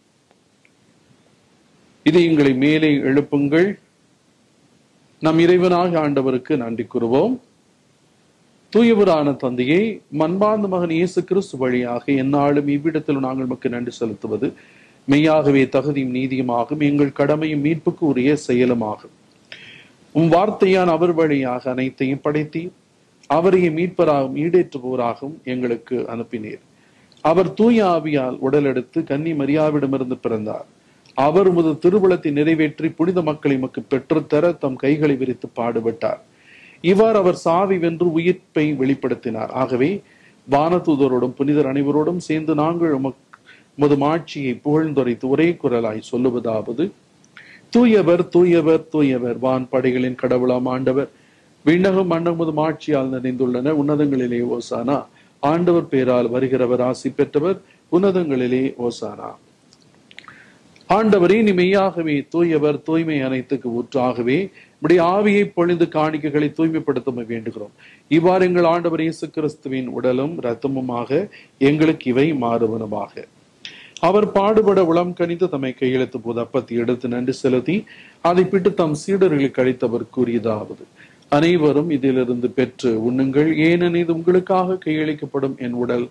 இது எங்களை மேலே எழுப்புங்கள் நம் இறைவனாக ஆண்டவருக்கு நன்றி கூறுவோம் தூயவரான தந்தையை மண்பார்ந்த மகன் இயேசு கிறிஸ்து வழியாக எந்நாளும் இவ்விடத்தில் நாங்கள் நமக்கு நன்றி செலுத்துவது மெய்யாகவே தகுதியும் நீதியுமாகும் எங்கள் கடமையும் மீட்புக்கு உரிய செயலுமாகும் உம் வார்த்தையான் அவர் வழியாக அனைத்தையும் படைத்தி அவரையே மீட்பராகவும் ஈடேற்றுபவராகவும் எங்களுக்கு அனுப்பினீர் அவர் தூய ஆவியால் உடலெடுத்து கன்னி மரியாவிடமிருந்து பிறந்தார் அவர் உமது திருவுளத்தை நிறைவேற்றி புனித மக்களை மக்கு பெற்றுத்தர தம் கைகளை விரித்து பாடுபட்டார் இவ்வாறு அவர் சாவி வென்று உயிர்ப்பை வெளிப்படுத்தினார் ஆகவே வானதூதரோடும் புனிதர் அனைவரோடும் சேர்ந்து நாங்கள் உமக்கு உமது மாட்சியை புகழ்ந்துரைத்து ஒரே குரலாய் சொல்லுவதாவது தூயவர் தூயவர் தூயவர் வான் படைகளின் கடவுளாம் ஆண்டவர் விண்ணகம் மண்டமுதும் ஆட்சியால் நிறைந்துள்ளன உன்னதங்களிலே ஓசானா ஆண்டவர் பேரால் வருகிறவர் ஆசி பெற்றவர் உன்னதங்களிலே ஓசானா ஆண்டவரே நீ மெய்யாகவே தூயவர் தூய்மை அனைத்துக்கு ஊற்றாகவே இப்படி ஆவியை பொழிந்து காணிக்கைகளை தூய்மைப்படுத்த வேண்டுகிறோம் இவ்வாறு எங்கள் ஆண்டவர் இயேசு கிறிஸ்துவின் உடலும் இரத்தமுமாக எங்களுக்கு இவை மாறுவனமாக அவர் பாடுபட உளம் கணித்து தம்மை கையெழுத்து போது அப்பத்தை எடுத்து நன்றி செலுத்தி அதை பிட்டு தம் சீடர்களுக்கு அளித்தவர் கூறியதாவது அனைவரும் இதிலிருந்து பெற்று உண்ணுங்கள் ஏனெனில் இது உங்களுக்காக கையளிக்கப்படும் என் உடல்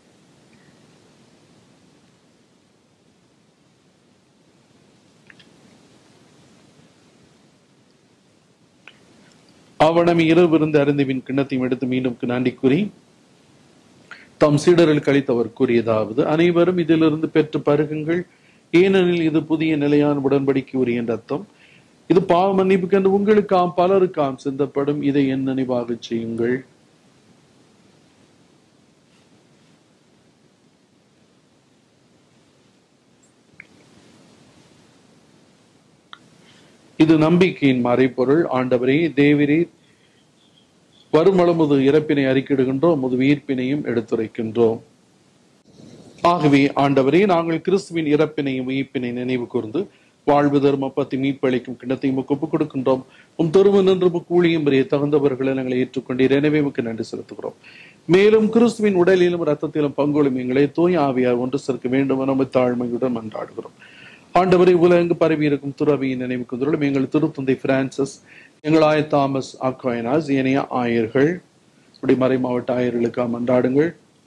அவனம் இரவிருந்து அருந்துவின் கிண்ணத்தையும் எடுத்து மீண்டும் நன்றி கூறி தம் சீடர்களுக்கு அளித்தவர் கூறியதாவது அனைவரும் இதிலிருந்து பெற்று பருகுங்கள் ஏனெனில் இது புதிய நிலையான உடன்படிக்கை உரிய அர்த்தம் இது பாவ மன்னிப்புக்கு என்று உங்களுக்காம் பலருக்காம் சிந்தப்படும் இதை என் நினைவாக செய்யுங்கள் இது நம்பிக்கையின் மறைப்பொருள் ஆண்டவரே தேவிரே வருமளமுது இறப்பினை அறிக்கிடுகின்றோம் முது உயிர்ப்பினையும் எடுத்துரைக்கின்றோம் ஆகவே ஆண்டவரே நாங்கள் கிறிஸ்துவின் இறப்பினையும் உயிர்ப்பினை நினைவு கூர்ந்து வாழ்வு தர்மப்பத்தி மீட்பளிக்கும் கிண்ணத்தையும் ஒப்புக் கொடுக்கின்றோம் உம் தெருவு நின்று கூலியும் பெரிய தகுந்தவர்களை நாங்கள் ஏற்றுக்கொண்டீர் எனவே உமக்கு நன்றி செலுத்துகிறோம் மேலும் கிறிஸ்துவின் உடலிலும் ரத்தத்திலும் பங்கொள்ளும் எங்களை தூய் ஆவியார் ஒன்று சேர்க்க வேண்டும் என தாழ்மையுடன் மன்றாடுகிறோம் ஆண்டவரை உலகங்கு பரவி இருக்கும் துறவியின் நினைவு கொண்டுள்ள எங்கள் திருத்தந்தை பிரான்சிஸ் எங்கள் ஆய தாமஸ் ஆக்வாயினாஸ் ஏனைய ஆயர்கள் இப்படி மறை மாவட்ட ஆயர்களுக்காக மன்றாடுங்கள்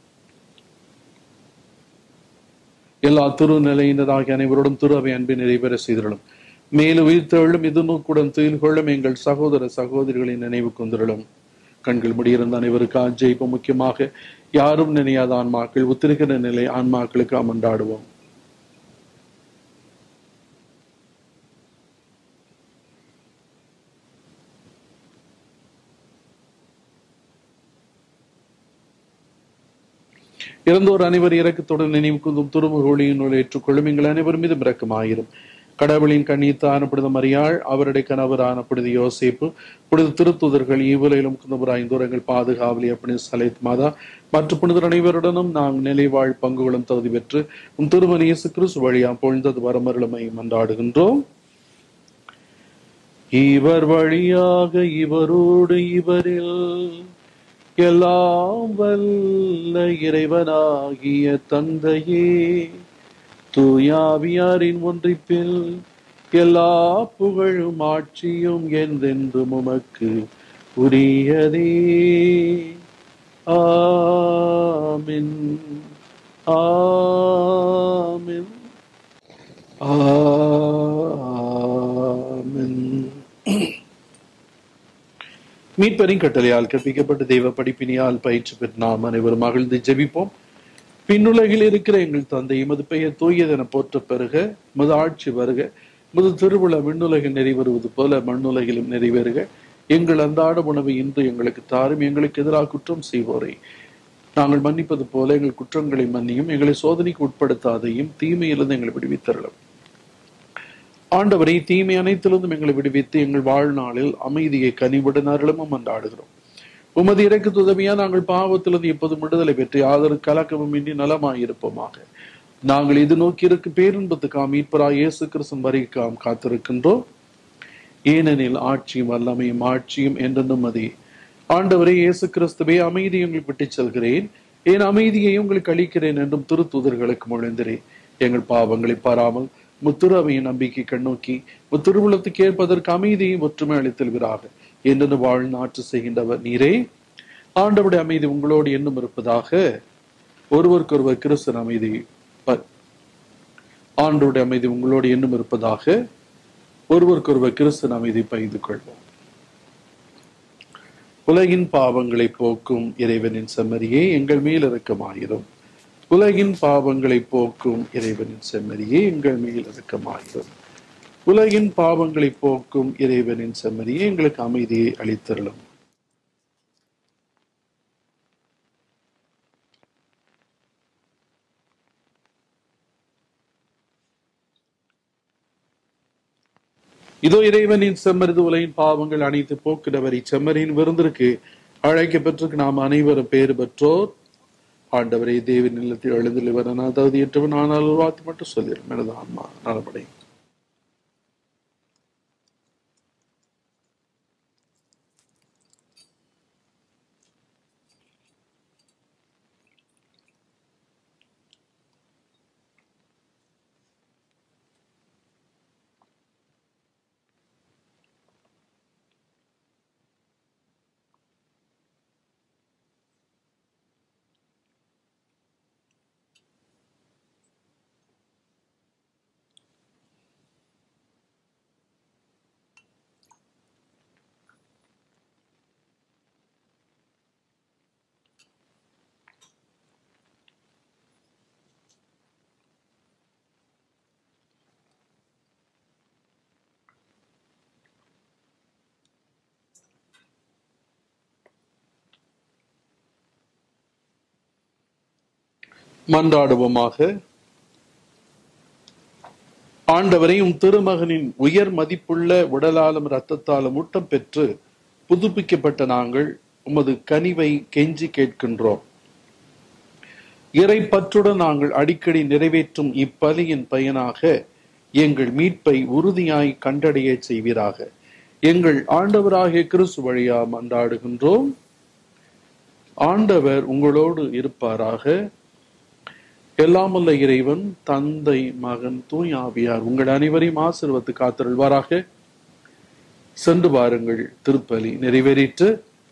எல்லா திருநிலையினராகிய அனைவரோடும் திரு அவை அன்பை நிறைவேற செய்திருளும் மேலும் உயிர்த்தெழும் இது நோக்குடன் துயில் கொள்ளும் எங்கள் சகோதர சகோதரிகளின் நினைவு கொந்திருளும் கண்கள் முடியிருந்த அனைவருக்கு ஆஜெயிப்பு முக்கியமாக யாரும் நினையாத ஆன்மாக்கள் உத்திருக்கிற நிலை ஆன்மாக்களுக்கு அமண்டாடுவோம் இறந்தோர் அனைவர் இறக்கத்துடன் நினைவு குந்தும் துருமுகொழியினுள் ஏற்றுக்கொள்ளும் எங்கள் அனைவரும் மீதும் இரக்கமாயிரும் கடவுளின் கண்ணீர் தானப்படுத மரியாள் அவருடைய கணவர் ஆனப்படுது யோசேப்பு புனித திருத்துதர்கள் ஈவுலையிலும் குந்தபுராய் தூரங்கள் பாதுகாவலி அப்படி சலைத் மாதா மற்ற புனிதர் அனைவருடனும் நாங்கள் நிலைவாழ் பங்குகளும் தகுதி பெற்று உன் திருமணி இயேசு கிறிஸ்து வழியா பொழுந்தது வரமருளமை மன்றாடுகின்றோம் இவர் வழியாக இவரோடு இவரில் எல்லாம் வல்ல இறைவனாகிய தந்தையே தூயாவியாரின் ஒன்றிப்பில் எல்லா புகழும் ஆட்சியும் என்றென்றும் உமக்கு உரியதே ஆமின் ஆமின் ஆமின் மீட்பரின் கட்டளையால் கற்பிக்கப்பட்ட தெய்வ படிப்பினியால் பயிற்சி பெற்ற நாம் அனைவரும் மகிழ்ந்து ஜெபிப்போம் பின்னுலகில் இருக்கிற எங்கள் தந்தை எமது பெயர் தூயதென போற்ற பெறுக மது ஆட்சி வருக முது திருவிழா விண்ணுலகில் நிறைவேறுவது போல மண்ணுலகிலும் நிறைவேறுக எங்கள் அன்றாட உணவை இன்று எங்களுக்கு தாரும் எங்களுக்கு எதிராக குற்றம் செய்வோரை நாங்கள் மன்னிப்பது போல எங்கள் குற்றங்களை மன்னியும் எங்களை சோதனைக்கு உட்படுத்தாதையும் தீமையிலிருந்து எங்களை விடுவித்தரலாம் ஆண்டவரை தீமை அனைத்திலிருந்தும் எங்களை விடுவித்து எங்கள் வாழ்நாளில் அமைதியை கனிவுடன் அருளமும் அன்றாடுகிறோம் உமது இறக்கு உதவியா நாங்கள் பாவத்திலிருந்து எப்போதும் விடுதலை பெற்று யாதொரு கலக்கமும் இன்றி நலமாயிருப்போமாக நாங்கள் இது நோக்கி இருக்கு பேரின்பத்துக்காம் மீட்பரா இயேசு கிறிஸ்தன் வரைக்காம் காத்திருக்கின்றோம் ஏனெனில் ஆட்சியும் வல்லமையும் ஆட்சியும் என்றென்றும் அதே ஆண்டவரே இயேசு கிறிஸ்துவே அமைதி உங்களுக்கு விட்டுச் செல்கிறேன் என் அமைதியை உங்களுக்கு அளிக்கிறேன் என்றும் திருத்தூதர்களுக்கு முழந்திரேன் எங்கள் பாவங்களை பாராமல் முத்துரவையின் நம்பிக்கை கண்ணோக்கி முத்திருவுளத்துக்கு ஏற்பதற்கு அமைதியும் ஒற்றுமை அளித்தல்வராக என்று வாழ்நாற்று செய்கின்றவர் நீரே ஆண்டவுடைய அமைதி உங்களோடு என்னும் இருப்பதாக ஒருவருக்கொருவர் கிறிஸ்தன் அமைதி ஆண்டோடைய அமைதி உங்களோடு என்னும் இருப்பதாக ஒருவருக்கொருவர் கிறிஸ்தன் அமைதி பகிர்ந்து கொள்வோம் உலகின் பாவங்களை போக்கும் இறைவனின் செம்மறியே எங்கள் மேல் இறக்கமாயிரும் உலகின் பாவங்களை போக்கும் இறைவனின் செம்மறியே எங்கள் மேல் இறக்கமாயிரும் உலகின் பாவங்களை போக்கும் இறைவனின் செம்மறியே எங்களுக்கு அமைதியை அளித்தருளும் இதோ இறைவனின் செம்மறிது உலகின் பாவங்கள் அனைத்து போக்குறவர் இச்செம்மறியின் விருந்திற்கு அழைக்கப்பட்டிருக்கு நாம் அனைவரும் பேறு பெற்றோர் ஆண்டவரை தேவன் இல்லத்தில் எழுதில் வர நான் தகுதியற்றவன் ஆனால் ஒரு வார்த்தை மட்டும் சொல்லிடும் எனது ஆன்மா நலமடை மன்றாடுவோமாக ஆண்டவரை உம் திருமகனின் உயர் மதிப்புள்ள உடலாலும் இரத்தத்தாலும் ஊட்டம் பெற்று புதுப்பிக்கப்பட்ட நாங்கள் உமது கனிவை கெஞ்சி கேட்கின்றோம் இறை பற்றுடன் நாங்கள் அடிக்கடி நிறைவேற்றும் இப்பலியின் பயனாக எங்கள் மீட்பை உறுதியாய் கண்டடைய செய்வீராக எங்கள் ஆண்டவராகிய கிறிஸ்து வழியா மன்றாடுகின்றோம் ஆண்டவர் உங்களோடு இருப்பாராக எல்லாமல்ல இறைவன் தந்தை மகன் தூய் ஆவியார் உங்கள் அனைவரையும் ஆசிர்வத்து காத்திருள்வாராக சென்று வாருங்கள் திருப்பலி நிறைவேறிற்று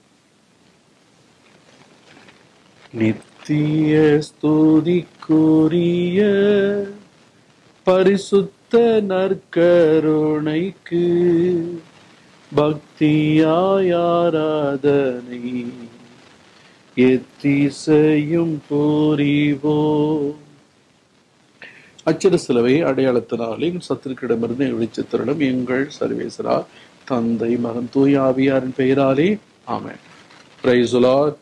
நித்திய ஸ்துதிக்குரிய பரிசுத்த நற்கருணைக்கு பக்தியாய் ஆராதனை எத்திசையும் புரிவோம் அச்சிறு சிலுவை அடையாளத்தினாலே சத்துருக்கிடமிருந்து வெளிச்சத்திரிடம் எங்கள் சர்வேசரா தந்தை மகன் தூய் ஆவியாரின் பெயராலே ஆமென் பிரைஸ் லார்ட்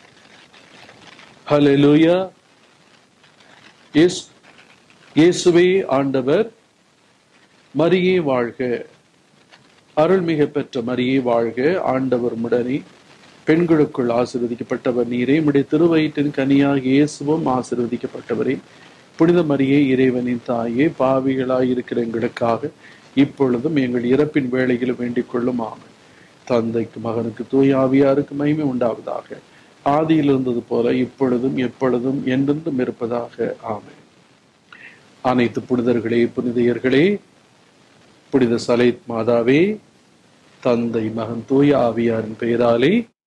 ஹalleluya இயேசு இயேசுவே ஆண்டவர் மரியே வாழ்க அருள்மிக பெற்ற மரியே வாழ்க ஆண்டவர் முடனே பெண்களுக்குள் ஆசீர்வதிக்கப்பட்டவர் நீரே உடைய திருவயிற்றின் கனியாக இயேசுவும் ஆசீர்வதிக்கப்பட்டவரே புனித மரியே இறைவனின் தாயே பாவிகளாய் இருக்கிற எங்களுக்காக இப்பொழுதும் எங்கள் இறப்பின் வேளையிலும் வேண்டிக் கொள்ளும் ஆமென் தந்தைக்கு மகனுக்கு தூய் ஆவியாருக்கு மகிமை உண்டாவதாக ஆதியில் இருந்தது போல இப்பொழுதும் எப்பொழுதும் என்றென்றும் இருப்பதாக ஆமென் அனைத்து புனிதர்களே புனிதையர்களே புனித சலைத் மாதாவே தந்தை மகன் தூய ஆவியாரின் பெயராலே